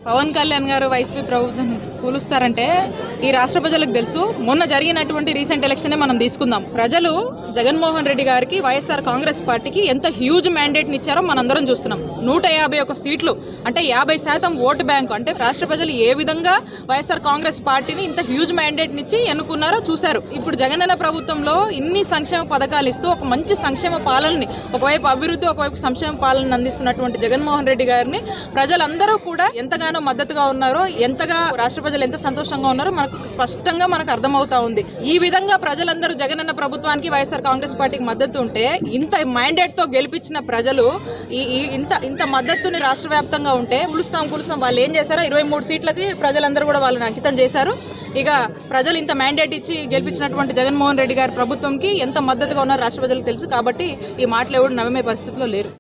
పవన్ కళ్యాణ్ గారు వైసీపీ ప్రభుత్వం కూలుస్తారంటే ఈ రాష్ట్ర ప్రజలకు తెలుసు మొన్న జరిగినటువంటి రీసెంట్ ఎలక్షన్ మనం తీసుకుందాం ప్రజలు జగన్మోహన్ రెడ్డి గారికి వైఎస్ఆర్ కాంగ్రెస్ పార్టీకి ఎంత హ్యూజ్ మ్యాండేట్ని ఇచ్చారో మనందరం చూస్తున్నాం నూట యాభై ఒక సీట్లు అంటే యాభై శాతం ఓటు బ్యాంకు అంటే రాష్ట్ర ప్రజలు ఏ విధంగా వైఎస్ఆర్ కాంగ్రెస్ పార్టీని ఇంత హ్యూజ్ మ్యాండేట్ని ఇచ్చి ఎన్నుకున్నారో చూశారు ఇప్పుడు జగనన్న ప్రభుత్వంలో ఇన్ని సంక్షేమ పథకాలు ఇస్తూ ఒక మంచి సంక్షేమ పాలనని ఒకవైపు అభివృద్ధి ఒకవైపు సంక్షేమ పాలన అందిస్తున్నటువంటి జగన్మోహన్ రెడ్డి గారిని ప్రజలందరూ కూడా ఎంతగానో మద్దతుగా ఉన్నారో ఎంతగా రాష్ట్ర ప్రజలు ఎంత సంతోషంగా ఉన్నారో మనకు స్పష్టంగా మనకు అర్థమవుతా ఉంది ఈ విధంగా ప్రజలందరూ జగనన్న ప్రభుత్వానికి వైఎస్ఆర్ కాంగ్రెస్ పార్టీకి మద్దతు ఉంటే ఇంత మైండేట్ తో గెలిపించిన ప్రజలు ఈ ఈ- ఇంత ఇంత మద్దతుని రాష్ట్ర వ్యాప్తంగా ఉంటే కులుస్తాం కులుస్తాం వాళ్ళు ఏం చేశారో ఇరవై మూడు సీట్లకి ప్రజలందరూ కూడా వాళ్ళని అంకితం చేశారు ఇక ప్రజలు ఇంత మ్యాండేట్ ఇచ్చి గెలిపించినటువంటి జగన్మోహన్ రెడ్డి గారి ప్రభుత్వంకి ఎంత మద్దతుగా ఉన్నారో రాష్ట్ర ప్రజలకు తెలుసు కాబట్టి ఈ మాటలు ఎవరు నమ్మే పరిస్థితిలో లేరు